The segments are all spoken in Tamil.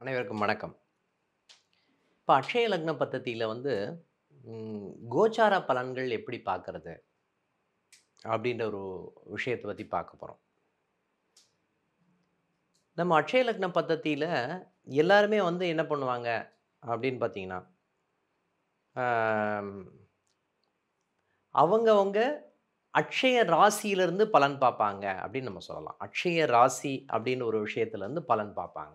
அனைவருக்கும் வணக்கம் இப்போ அக்ஷய லக்ன பத்ததியில் வந்து ம், கோச்சார பலன்கள் எப்படி பார்க்கறது அப்படின்ற ஒரு விஷயத்தை பற்றி பார்க்க போகிறோம் நம்ம அக்ஷய லக்ன பத்ததியில் எல்லாருமே வந்து என்ன பண்ணுவாங்க அப்படின்னு பார்த்தீங்கன்னா ஆம், அவங்கவங்க அக்ஷய ராசியிலிருந்து பலன் பார்ப்பாங்க அப்படின்னு நம்ம சொல்லலாம் அக்ஷய ராசி அப்படின்னு ஒரு விஷயத்துலேருந்து பலன் பார்ப்பாங்க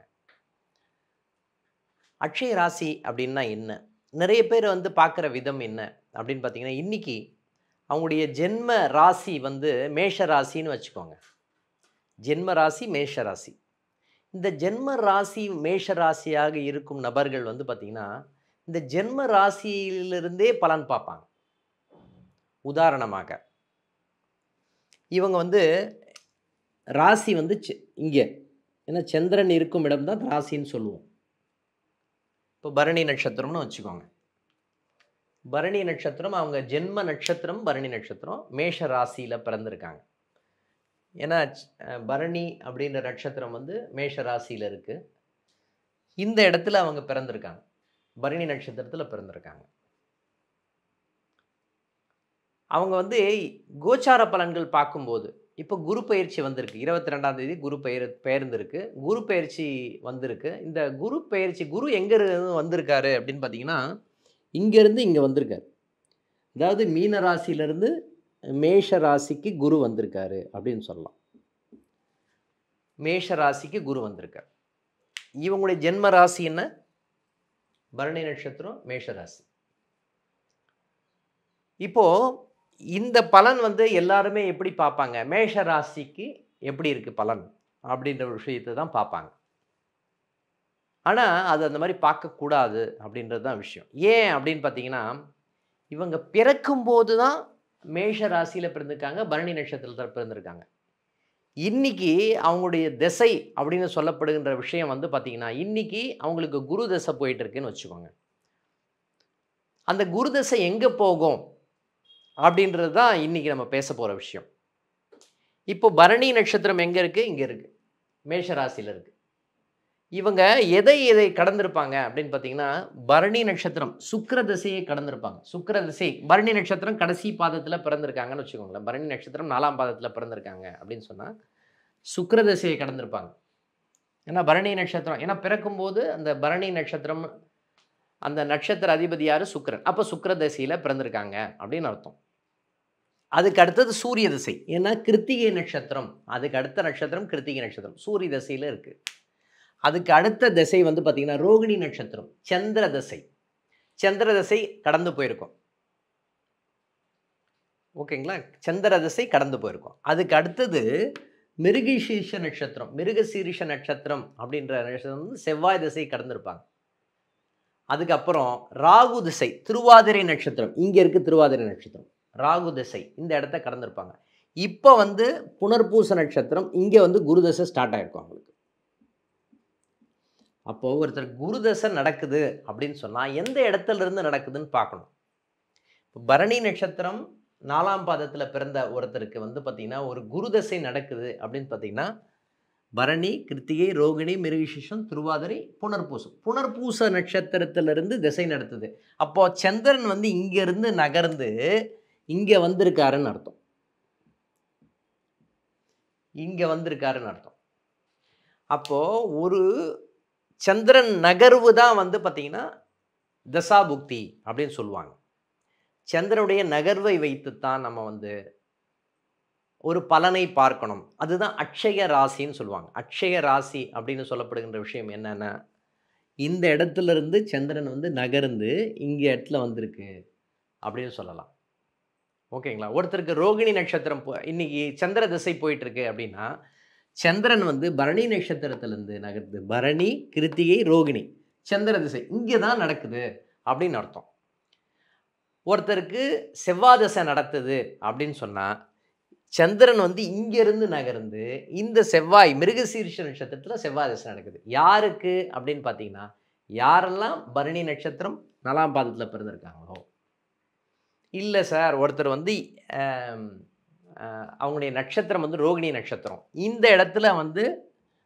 அக்ஷய ராசி அப்படின்னா என்ன நிறைய பேர் வந்து பார்க்குற விதம் என்ன அப்படின்னு பார்த்தீங்கன்னா இன்னைக்கு அவங்களுடைய ஜென்ம ராசி வந்து மேஷ ராசின்னு வச்சுக்கோங்க ஜென்ம ராசி மேஷ ராசி இந்த ஜென்ம ராசி மேஷ ராசியாக இருக்கும் நபர்கள் வந்து பார்த்திங்கன்னா இந்த ஜென்ம ராசியிலிருந்தே பலன் பார்ப்பாங்க உதாரணமாக இவங்க வந்து ராசி வந்து இங்கே ஏன்னா சந்திரன் இருக்கும் இடம் தான் ராசின்னு சொல்லுவோம் இப்போ பரணி நட்சத்திரம்னு வச்சுக்கோங்க பரணி நட்சத்திரம் அவங்க ஜென்ம நட்சத்திரம் பரணி நட்சத்திரம் மேஷ ராசியில் பிறந்திருக்காங்க ஏன்னா அஹ், பரணி அப்படின்ற நட்சத்திரம் வந்து மேஷ ராசியில் இருக்குது இந்த இடத்துல அவங்க பிறந்திருக்காங்க பரணி நட்சத்திரத்தில் பிறந்திருக்காங்க அவங்க வந்து கோச்சார பலன்கள் பார்க்கும்போது இப்போ குரு பயிற்சி வந்திருக்கு இருபத்தி ரெண்டாம் தேதி குரு பெயர் பெயர்ந்திருக்கு குரு பயிற்சி வந்திருக்கு இந்த குரு பயிற்சி குரு எங்கே வந்திருக்காரு அப்படின்னு பார்த்தீங்கன்னா இங்கேருந்து இங்கே வந்திருக்காரு அதாவது மீன ராசியிலேருந்து மேஷ ராசிக்கு குரு வந்திருக்காரு அப்படின்னு சொல்லலாம் மேஷ ராசிக்கு குரு வந்திருக்கார் இவங்களுடைய ஜென்ம ராசி என்ன பரணி நட்சத்திரம் மேஷ ராசி இப்போ இந்த பலன் வந்து எல்லாருமே எப்படி பார்ப்பாங்க மேஷ ராசிக்கு எப்படி இருக்கு பலன் அப்படின்ற ஒரு விஷயத்தை தான் பார்ப்பாங்க ஆனால் அது அந்த மாதிரி பார்க்கக்கூடாது அப்படின்றது தான் விஷயம் ஏன் அப்படின்னு பார்த்தீங்கன்னா இவங்க பிறக்கும்போது தான் மேஷ ராசியில் பிறந்திருக்காங்க பரணி நட்சத்திரத்தில் பிறந்திருக்காங்க இன்னைக்கு அவங்களுடைய திசை அப்படின்னு சொல்லப்படுகின்ற விஷயம் வந்து பார்த்தீங்கன்னா இன்னைக்கு அவங்களுக்கு குரு தசை போயிட்டு இருக்குன்னு வச்சுக்கோங்க அந்த குரு தசை எங்கே போகும் அப்படின்றது தான் இன்றைக்கி நம்ம பேச போகிற விஷயம் இப்போ பரணி நட்சத்திரம் எங்கே இருக்குது இங்கே இருக்குது மேஷ ராசியில் இருக்குது இவங்க எதை எதை கடந்திருப்பாங்க அப்படின்னு பார்த்தீங்கன்னா பரணி நட்சத்திரம் சுக்கிர திசையை கடந்திருப்பாங்க சுக்கிர திசை பரணி நட்சத்திரம் கடைசி பாதத்தில் பிறந்திருக்காங்கன்னு வச்சுக்கோங்களேன் பரணி நட்சத்திரம் நாலாம் பாதத்தில் பிறந்திருக்காங்க அப்படின்னு சொன்னால் சுக்கிர திசையை கடந்திருப்பாங்க ஏன்னா பரணி நட்சத்திரம் ஏன்னா பிறக்கும்போது அந்த பரணி நட்சத்திரம் அந்த நட்சத்திர அதிபதி யார் சுக்கிரன் அப்போ சுக்கிர திசையில் பிறந்திருக்காங்க அப்படின்னு அர்த்தம் அதுக்கு அடுத்தது சூரிய திசை ஏன்னா கிருத்திகை நட்சத்திரம் அதுக்கு அடுத்த நட்சத்திரம் கிருத்திகை நட்சத்திரம் சூரிய திசையில் இருக்குது அதுக்கு அடுத்த திசை வந்து பார்த்திங்கன்னா ரோகிணி நட்சத்திரம் சந்திர திசை சந்திர திசை கடந்து போயிருக்கும் ஓகேங்களா சந்திர திசை கடந்து போயிருக்கும் அதுக்கு அடுத்தது மிருகசீர்ஷ நட்சத்திரம் மிருகசீரிஷ நட்சத்திரம் அப்படின்ற நட்சத்திரம் வந்து செவ்வாய் திசை கடந்திருப்பாங்க அதுக்கப்புறம் ராகு திசை திருவாதிரை நட்சத்திரம் இங்கே இருக்குது திருவாதிரை நட்சத்திரம் ராகு திசை இந்த இடத்த கடந்திருப்பாங்க இப்போ வந்து புனர்பூச நட்சத்திரம் இங்கே வந்து குரு தசை ஸ்டார்ட் ஆகிருக்கும் அவங்களுக்கு அப்போ ஒருத்தர் குரு தசை நடக்குது அப்படின்னு சொன்னால் எந்த இடத்துல இருந்து நடக்குதுன்னு பார்க்கணும் இப்போ பரணி நட்சத்திரம் நாலாம் பாதத்தில் பிறந்த ஒருத்தருக்கு வந்து பார்த்திங்கன்னா ஒரு குரு தசை நடக்குது அப்படின்னு பார்த்தீங்கன்னா பரணி கிருத்திகை ரோகிணி மிருகசிஷம் திருவாதிரை புனர்பூசம் புனர்பூச நட்சத்திரத்திலிருந்து திசை நடத்துது அப்போ சந்திரன் வந்து இங்கேருந்து நகர்ந்து இங்கே வந்திருக்காருன்னு அர்த்தம் இங்கே வந்திருக்காருன்னு அர்த்தம் அப்போது ஒரு சந்திரன் நகர்வு தான் வந்து பார்த்திங்கன்னா தசாபுக்தி அப்படின்னு சொல்லுவாங்க சந்திரனுடைய நகர்வை வைத்துத்தான் நம்ம வந்து ஒரு பலனை பார்க்கணும் அதுதான் அக்ஷய ராசின்னு சொல்லுவாங்க அக்ஷய ராசி அப்படின்னு சொல்லப்படுகின்ற விஷயம் என்னென்னா இந்த இடத்துல இருந்து சந்திரன் வந்து நகர்ந்து இங்கே இடத்துல வந்திருக்கு அப்படின்னு சொல்லலாம் ஓகேங்களா ஒருத்தருக்கு ரோகிணி நட்சத்திரம் போ இன்னைக்கு சந்திர திசை போயிட்டு இருக்கு அப்படின்னா சந்திரன் வந்து பரணி நட்சத்திரத்திலேருந்து நகர்ந்து பரணி கிருத்திகை ரோகிணி சந்திர திசை இங்கே தான் நடக்குது அப்படின்னு அர்த்தம் ஒருத்தருக்கு செவ்வாய் திசை நடத்துது அப்படின்னு சொன்னால் சந்திரன் வந்து இங்கேருந்து நகர்ந்து இந்த செவ்வாய் மிருகசீர்ஷ நட்சத்திரத்தில் செவ்வாய் திசை நடக்குது யாருக்கு அப்படின்னு பார்த்தீங்கன்னா யாரெல்லாம் பரணி நட்சத்திரம் நாலாம் பாதத்தில் பிறந்திருக்காங்களோ இல்லை சார் ஒருத்தர் வந்து ஆம், ஆஹ், அவங்களுடைய நட்சத்திரம் வந்து ரோகிணி நட்சத்திரம் இந்த இடத்துல வந்து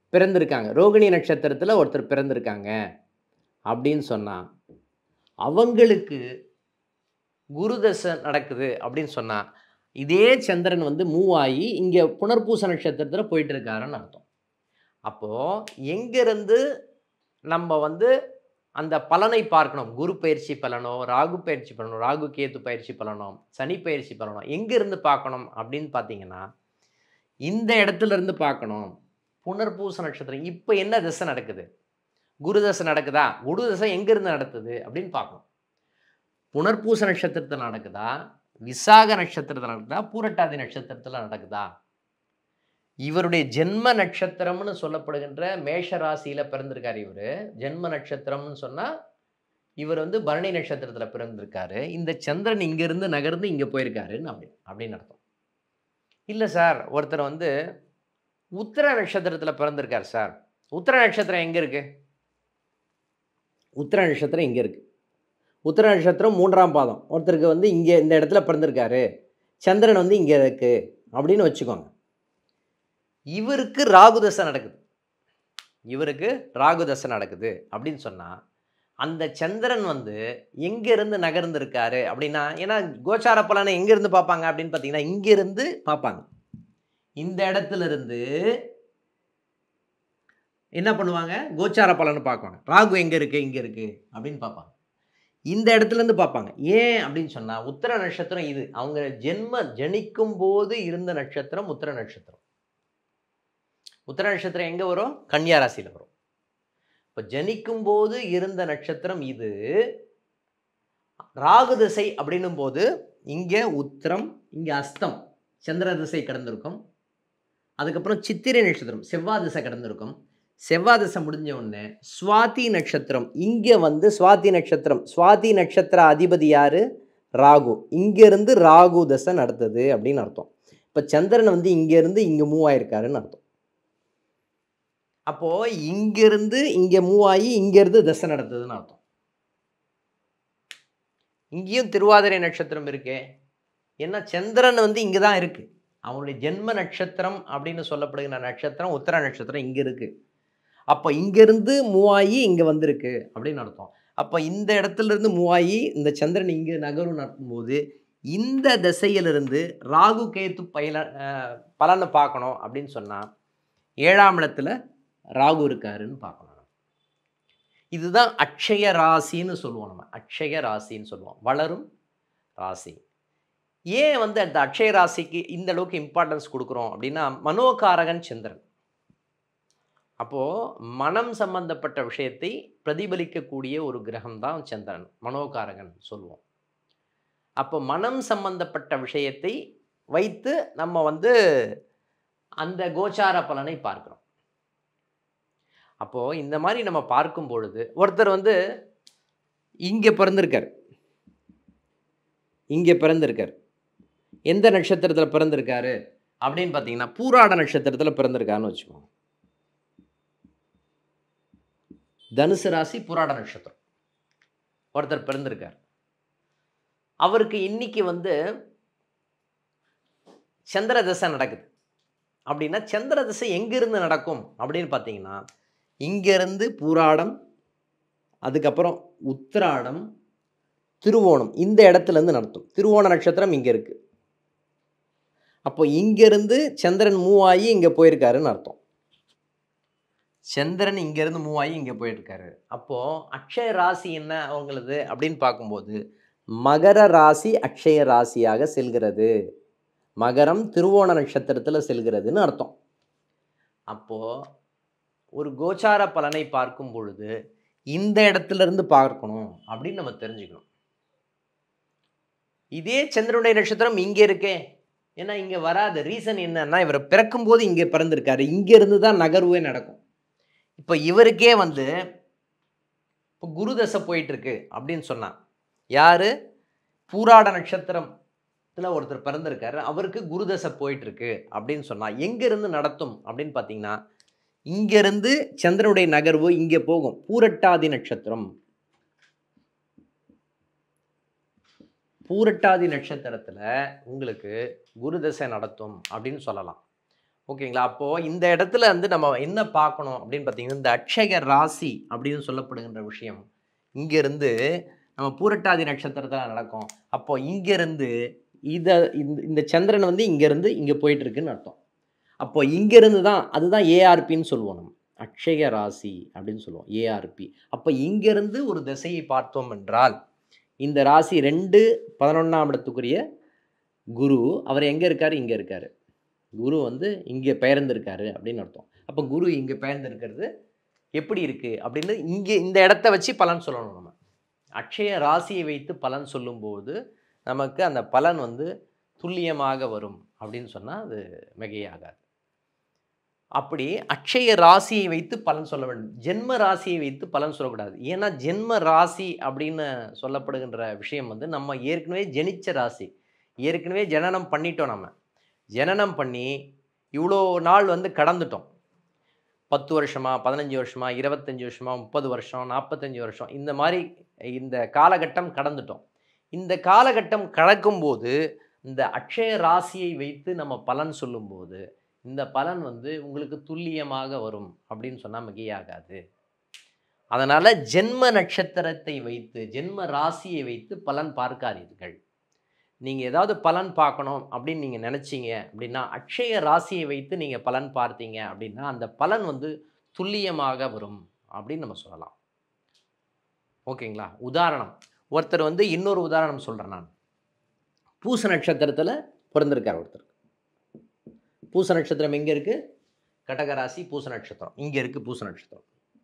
பிறந்திருக்காங்க ரோகிணி நட்சத்திரத்தில் ஒருத்தர் பிறந்திருக்காங்க அப்படின்னு சொன்னால் அவங்களுக்கு குருதசை நடக்குது அப்படின்னு சொன்னால் இதே சந்திரன் வந்து மூவ் ஆகி இங்கே புனர்பூச நட்சத்திரத்தில் போயிட்டு இருக்காருன்னு அர்த்தம் அப்போது எங்கேருந்து நம்ம வந்து அந்த பலனை பார்க்கணும் குரு பயிற்சி பலனோ ராகு பயிற்சி பலனோ ராகு கேத்து பயிற்சி பலனோ சனி பயிற்சி பலனோ எங்கேருந்து பார்க்கணும் அப்படின்னு பார்த்தீங்கன்னா இந்த இடத்துல இருந்து பார்க்கணும் புனர்பூச நட்சத்திரம் இப்போ என்ன திசை நடக்குது குரு தசை நடக்குதா குரு தசை எங்கேருந்து நடத்துது அப்படின்னு பார்க்கணும் புனர்பூச நட்சத்திரத்தில் நடக்குதா விசாக நட்சத்திரத்தில் நடக்குதா பூரட்டாதி நட்சத்திரத்தில் நடக்குதா இவருடைய ஜென்ம நட்சத்திரம்னு சொல்லப்படுகின்ற மேஷ ராசியில பிறந்திருக்காரு இவர் ஜென்ம நட்சத்திரம்னு சொன்னால் இவர் வந்து பரணி நட்சத்திரத்தில் பிறந்திருக்காரு இந்த சந்திரன் இங்கேருந்து நகர்ந்து இங்கே போயிருக்காருன்னு அப்படி அப்படின்னு அர்த்தம் இல்லை சார் ஒருத்தர் வந்து உத்திர நட்சத்திரத்தில் பிறந்திருக்கார் சார் உத்திர நட்சத்திரம் எங்கே இருக்கு உத்திர நட்சத்திரம் இங்கே இருக்கு உத்திர நட்சத்திரம் மூன்றாம் பாதம் ஒருத்தருக்கு வந்து இங்கே இந்த இடத்துல பிறந்திருக்காரு சந்திரன் வந்து இங்கே இருக்கு அப்படின்னு வச்சுக்கோங்க இவருக்கு ராகுதசை நடக்குது இவருக்கு ராகுதசை நடக்குது அப்படின்னு சொன்னால் அந்த சந்திரன் வந்து எங்கேருந்து நகர்ந்திருக்காரு அப்படின்னா ஏன்னா கோச்சார பலனை எங்கேருந்து பார்ப்பாங்க அப்படின்னு பார்த்தீங்கன்னா இங்கேருந்து பார்ப்பாங்க இந்த இடத்துல இருந்து என்ன பண்ணுவாங்க கோச்சார பலனை பார்க்குவாங்க ராகு எங்கே இருக்குது இங்கே இருக்குது அப்படின்னு பார்ப்பாங்க இந்த இடத்துல இருந்து பார்ப்பாங்க ஏன் அப்படின்னு சொன்னால் உத்தர நட்சத்திரம் இது அவங்க ஜென்ம ஜனிக்கும் போது இருந்த நட்சத்திரம் உத்தர நட்சத்திரம் உத்தர நட்சத்திரம் எங்கே வரும் கன்னியா ராசியில் வரும் இப்போ ஜனிக்கும் போது இருந்த நட்சத்திரம் இது ராகு திசை அப்படின்னும் போது இங்கே உத்திரம் இங்கே அஸ்தம் சந்திர திசை கடந்திருக்கும் அதுக்கப்புறம் சித்திரை நட்சத்திரம் செவ்வாய் திசை கடந்திருக்கும் செவ்வாய் திசை முடிஞ்ச உடனே சுவாதி நட்சத்திரம் இங்கே வந்து சுவாதி நட்சத்திரம் சுவாதி நட்சத்திர அதிபதி யாரு ராகு இங்கேருந்து ராகு தசை நடத்துது அப்படின்னு அர்த்தம் இப்போ சந்திரன் வந்து இங்கேருந்து இங்கே மூவ் ஆயிருக்காருன்னு அர்த்தம் அப்போ இங்கிருந்து இங்கே மூவ் ஆகி இங்கேருந்து தசை நடத்துதுன்னு அர்த்தம் இங்கேயும் திருவாதிரை நட்சத்திரம் இருக்கே ஏன்னா சந்திரன் வந்து இங்கே தான் இருக்கு அவனுடைய ஜென்ம நட்சத்திரம் அப்படின்னு சொல்லப்படுகிற நட்சத்திரம் உத்தர நட்சத்திரம் இங்கே இருக்கு அப்போ இங்கேருந்து மூவ் ஆகி இங்கே வந்திருக்கு அப்படின்னு அர்த்தம் அப்போ இந்த இடத்துல இருந்து மூவ் ஆகி இந்த சந்திரன் இங்கே நகரும் நடக்கும்போது இந்த திசையிலிருந்து ராகு கேத்து பயில அஹ், பலனை பார்க்கணும் அப்படின்னு சொன்னால் ஏழாம் இடத்துல ராகு இருக்காருன்னு பார்க்கணும் இதுதான் அக்ஷய ராசின்னு சொல்லுவோம் நம்ம அக்ஷய ராசின்னு சொல்லுவோம் வளரும் ராசி ஏன் வந்து அந்த அக்ஷய ராசிக்கு இந்த அளவுக்கு இம்பார்ட்டன்ஸ் கொடுக்குறோம் அப்படின்னா மனோகாரகன் சந்திரன் அப்போது மனம் சம்பந்தப்பட்ட விஷயத்தை பிரதிபலிக்கக்கூடிய ஒரு கிரகம் தான் சந்திரன் மனோகாரகன் சொல்லுவோம் அப்போ மனம் சம்பந்தப்பட்ட விஷயத்தை வைத்து நம்ம வந்து அந்த கோச்சார பலனை பார்க்கிறோம் அப்போது இந்த மாதிரி நம்ம பார்க்கும் பொழுது ஒருத்தர் வந்து இங்கே பிறந்திருக்கார் இங்கே பிறந்திருக்கார் எந்த நட்சத்திரத்தில் பிறந்திருக்காரு அப்படின்னு பார்த்தீங்கன்னா பூராட நட்சத்திரத்தில் பிறந்திருக்காருன்னு வச்சுக்கோங்க தனுசு ராசி பூராட நட்சத்திரம் ஒருத்தர் பிறந்திருக்கார் அவருக்கு இன்னைக்கு வந்து சந்திர தசை நடக்குது அப்படின்னா சந்திர தசை எங்கிருந்து நடக்கும் அப்படின்னு பார்த்தீங்கன்னா இங்கேருந்து பூராடம் அதுக்கப்புறம் உத்திராடம் திருவோணம் இந்த இடத்துல இருந்து நடத்தும் திருவோண நட்சத்திரம் இங்கே இருக்கு அப்போ இங்கேருந்து சந்திரன் மூவ் ஆகி இங்கே போயிருக்காருன்னு அர்த்தம் சந்திரன் இங்கேருந்து மூவ் ஆகி இங்கே போயிருக்காரு அப்போது அக்ஷய ராசி என்ன அவங்களது அப்படின்னு பார்க்கும்போது மகர ராசி அக்ஷய ராசியாக செல்கிறது மகரம் திருவோண நட்சத்திரத்தில் செல்கிறதுன்னு அர்த்தம் அப்போது ஒரு கோச்சார பலனை பார்க்கும் பொழுது இந்த இடத்துல இருந்து பார்க்கணும் அப்படின்னு நம்ம தெரிஞ்சுக்கணும் இதே சந்திரனுடைய நட்சத்திரம் இங்கே இருக்கே ஏன்னா இங்கே வராத ரீசன் என்னன்னா இவர் பிறக்கும்போது இங்கே பிறந்திருக்காரு இங்கேருந்து தான் நகர்வே நடக்கும் இப்போ இவருக்கே வந்து இப்போ குரு தசை போயிட்டு இருக்கு அப்படின்னு சொன்னான் யாரு பூராட நட்சத்திரத்தில் ஒருத்தர் பிறந்திருக்காரு அவருக்கு குரு தசை போயிட்டு இருக்கு அப்படின்னு சொன்னா எங்கேருந்து நடத்தும் அப்படின்னு பார்த்தீங்கன்னா இங்கேருந்து சந்திரனுடைய நகர்வு இங்கே போகும் பூரட்டாதி நட்சத்திரம் பூரட்டாதி நட்சத்திரத்தில் உங்களுக்கு குரு தசை நடத்தும் அப்படின்னு சொல்லலாம் ஓகேங்களா அப்போது இந்த இடத்துல வந்து நம்ம என்ன பார்க்கணும் அப்படின்னு பார்த்தீங்கன்னா இந்த அக்ஷய ராசி அப்படின்னு சொல்லப்படுகின்ற விஷயம் இங்கேருந்து நம்ம பூரட்டாதி நட்சத்திரத்தில் நடக்கும் அப்போ இங்கேருந்து இதை இந்த இந்த சந்திரன் வந்து இங்கேருந்து இங்கே போயிட்டு இருக்குன்னு அர்த்தம் அப்போ இங்கேருந்து தான் அதுதான் ஏஆர்பின்னு சொல்லுவோம் நம்ம அக்ஷய ராசி அப்படின்னு சொல்லுவோம் ஏஆர்பி அப்போ இங்கேருந்து ஒரு திசையை பார்த்தோம் என்றால் இந்த ராசி ரெண்டு பதினொன்றாம் இடத்துக்குரிய குரு அவர் எங்கே இருக்கார் இங்கே இருக்கார் குரு வந்து இங்கே பெயர்ந்திருக்காரு அப்படின்னு அர்த்தம் அப்போ குரு இங்கே பெயர்ந்திருக்கிறது எப்படி இருக்குது அப்படின்னு இங்கே இந்த இடத்த வச்சு பலன் சொல்லணும் நம்ம அக்ஷய ராசியை வைத்து பலன் சொல்லும்போது நமக்கு அந்த பலன் வந்து துல்லியமாக வரும் அப்படின்னு சொன்னால் அது மிகையாகாது அப்படி அக்ஷய ராசியை வைத்து பலன் சொல்ல வேண்டும் ஜென்ம ராசியை வைத்து பலன் சொல்லக்கூடாது ஏன்னா ஜென்ம ராசி அப்படின்னு சொல்லப்படுகின்ற விஷயம் வந்து நம்ம ஏற்கனவே ஜெனிச்ச ராசி ஏற்கனவே ஜனனம் பண்ணிட்டோம் நம்ம ஜனனம் பண்ணி இவ்வளோ நாள் வந்து கடந்துட்டோம் பத்து வருஷமா பதினஞ்சு வருஷமா இருபத்தஞ்சி வருஷமா முப்பது வருஷம் நாற்பத்தஞ்சு வருஷம் இந்த மாதிரி இந்த காலகட்டம் கடந்துட்டோம் இந்த காலகட்டம் கடக்கும்போது இந்த அக்ஷய ராசியை வைத்து நம்ம பலன் சொல்லும்போது இந்த பலன் வந்து உங்களுக்கு துல்லியமாக வரும் அப்படின்னு சொன்னால் மிகையாகாது அதனால் ஜென்ம நட்சத்திரத்தை வைத்து ஜென்ம ராசியை வைத்து பலன் பார்க்காதீர்கள் நீங்கள் ஏதாவது பலன் பார்க்கணும் அப்படின்னு நீங்கள் நினச்சிங்க அப்படின்னா அக்ஷய ராசியை வைத்து நீங்கள் பலன் பார்த்தீங்க அப்படின்னா அந்த பலன் வந்து துல்லியமாக வரும் அப்படின்னு நம்ம சொல்லலாம் ஓகேங்களா உதாரணம் ஒருத்தர் வந்து இன்னொரு உதாரணம் சொல்கிறேன் நான் பூச நட்சத்திரத்தில் பிறந்திருக்கார் ஒருத்தர் பூச நட்சத்திரம் எங்கே இருக்குது கடகராசி பூச நட்சத்திரம் இங்கே இருக்குது பூச நட்சத்திரம்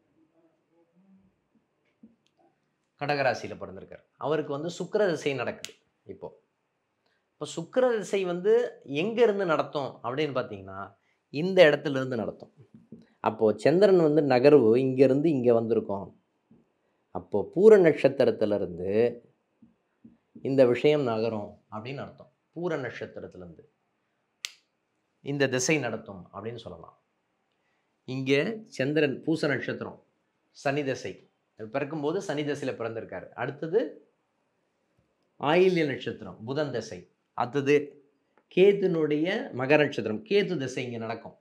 கடகராசியில் பிறந்திருக்கார் அவருக்கு வந்து சுக்கிர திசை நடக்குது இப்போ இப்போ சுக்கிர திசை வந்து எங்கேருந்து நடத்தும் அப்படின்னு பார்த்தீங்கன்னா இந்த இடத்துல இருந்து நடத்தும் அப்போது சந்திரன் வந்து நகர்வு இங்கேருந்து இங்கே வந்திருக்கோம் அப்போது பூர நட்சத்திரத்திலிருந்து இந்த விஷயம் நகரும் அப்படின்னு அர்த்தம் பூர நட்சத்திரத்திலேருந்து இந்த திசை நடத்தும் அப்படின்னு சொல்லலாம் இங்கே சந்திரன் பூச நட்சத்திரம் சனி திசை அது பிறக்கும்போது சனி திசையில் பிறந்திருக்காரு அடுத்தது ஆயில்ய நட்சத்திரம் புதன் திசை அடுத்தது கேதுனுடைய மக நட்சத்திரம் கேது திசை இங்கே நடக்கும்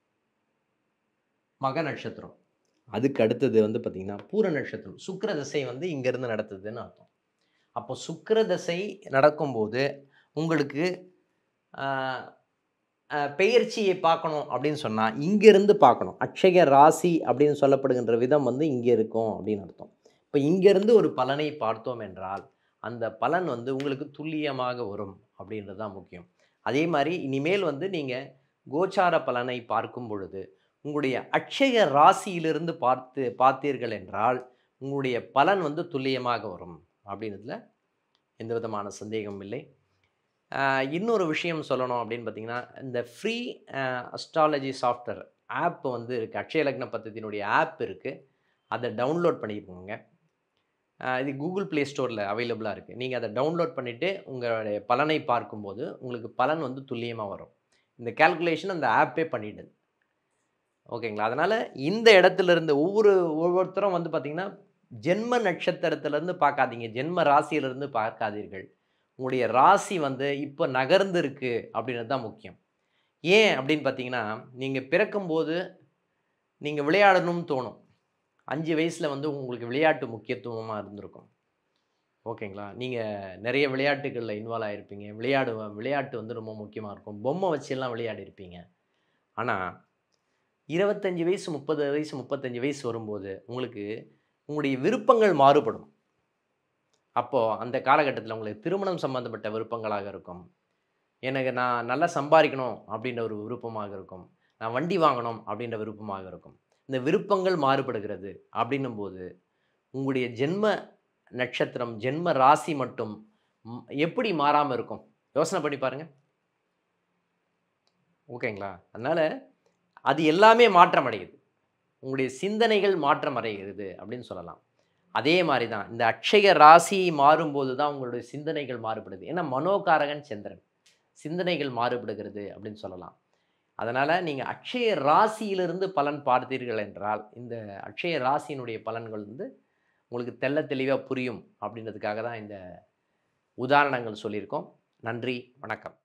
மக நட்சத்திரம் அதுக்கு அடுத்தது வந்து பார்த்திங்கன்னா பூர நட்சத்திரம் சுக்கிர திசை வந்து இங்கேருந்து நடத்துதுன்னு அர்த்தம் அப்போ சுக்கிர திசை நடக்கும்போது உங்களுக்கு ஆஹ், ஆஹ், பெயர்ச்சியை பார்க்கணும் அப்படின்னு சொன்னால் இங்கேருந்து பார்க்கணும் அக்ஷய ராசி அப்படின்னு சொல்லப்படுகின்ற விதம் வந்து இங்கே இருக்கும் அப்படின்னு அர்த்தம் இப்போ இங்கேருந்து ஒரு பலனை பார்த்தோம் என்றால் அந்த பலன் வந்து உங்களுக்கு துல்லியமாக வரும் அப்படின்றது தான் முக்கியம் அதே மாதிரி இனிமேல் வந்து நீங்கள் கோச்சார பலனை பார்க்கும் பொழுது உங்களுடைய அக்ஷய ராசியிலிருந்து பார்த்து பார்த்தீர்கள் என்றால் உங்களுடைய பலன் வந்து துல்லியமாக வரும் அப்படின்றதுல எந்த விதமான சந்தேகமும் இல்லை ஆஹ் இன்னொரு விஷயம் சொல்லணும் அப்படின்னு பார்த்தீங்கன்னா இந்த ஃப்ரீ அஸ்ட்ராலஜி சாஃப்ட்வேர் ஆப் வந்து இருக்குது அக்ஷய லக்ன பத்தத்தினுடைய ஆப் இருக்குது அதை டவுன்லோட் பண்ணிக்கோங்க ஆஹ் இது கூகுள் ப்ளே ஸ்டோரில் அவைலபிளாக இருக்குது நீங்கள் அதை டவுன்லோட் பண்ணிவிட்டு உங்களுடைய பலனை பார்க்கும்போது உங்களுக்கு பலன் வந்து துல்லியமாக வரும் இந்த கால்குலேஷன் அந்த ஆப்பே பண்ணிடுது ஓகேங்களா அதனால் இந்த இடத்துல இருந்து ஒவ்வொரு ஒவ்வொருத்தரும் வந்து பார்த்திங்கன்னா ஜென்ம நட்சத்திரத்திலேருந்து பார்க்காதீங்க ஜென்ம ராசியிலிருந்து பார்க்காதீர்கள் உங்களுடைய ராசி வந்து இப்போ நகர்ந்து இருக்கு அப்படின்றது தான் முக்கியம் ஏன் அப்படின்னு பார்த்தீங்கன்னா நீங்கள் பிறக்கும்போது நீங்கள் விளையாடணும்னு தோணும் அஞ்சு வயசில் வந்து உங்களுக்கு விளையாட்டு முக்கியத்துவமாக இருந்திருக்கும் ஓகேங்களா நீங்கள் நிறைய விளையாட்டுகளில் இன்வால்வ் ஆகிருப்பீங்க விளையாடு விளையாட்டு வந்து ரொம்ப முக்கியமாக இருக்கும் பொம்மை வச்செல்லாம் விளையாடி இருப்பீங்க ஆனால் இருபத்தஞ்சி வயசு முப்பது வயசு முப்பத்தஞ்சு வயசு வரும்போது உங்களுக்கு உங்களுடைய விருப்பங்கள் மாறுபடும் அப்போது அந்த காலகட்டத்தில் உங்களுக்கு திருமணம் சம்பந்தப்பட்ட விருப்பங்களாக இருக்கும் எனக்கு நான் நல்லா சம்பாதிக்கணும் அப்படின்ற ஒரு விருப்பமாக இருக்கும் நான் வண்டி வாங்கணும் அப்படின்ற விருப்பமாக இருக்கும் இந்த விருப்பங்கள் மாறுபடுகிறது அப்படின்னும் போது உங்களுடைய ஜென்ம நட்சத்திரம் ஜென்ம ராசி மட்டும் ம், எப்படி மாறாமல் இருக்கும் யோசனை பண்ணி பாருங்க ஓகேங்களா அதனால் அது எல்லாமே மாற்றம் அடையுது உங்களுடைய சிந்தனைகள் மாற்றம் அடைகிறது அப்படின்னு சொல்லலாம் அதே மாதிரி தான் இந்த அக்ஷய ராசி மாறும்போது தான் உங்களுடைய சிந்தனைகள் மாறுபடுது ஏன்னா மனோகாரகன் சந்திரன் சிந்தனைகள் மாறுபடுகிறது அப்படின்னு சொல்லலாம் அதனால் நீங்கள் அக்ஷய ராசியிலிருந்து பலன் பார்த்தீர்கள் என்றால் இந்த அக்ஷய ராசியினுடைய பலன்கள் வந்து உங்களுக்கு தெள்ள தெளிவாக புரியும் அப்படின்றதுக்காக தான் இந்த உதாரணங்கள் சொல்லியிருக்கோம் நன்றி வணக்கம்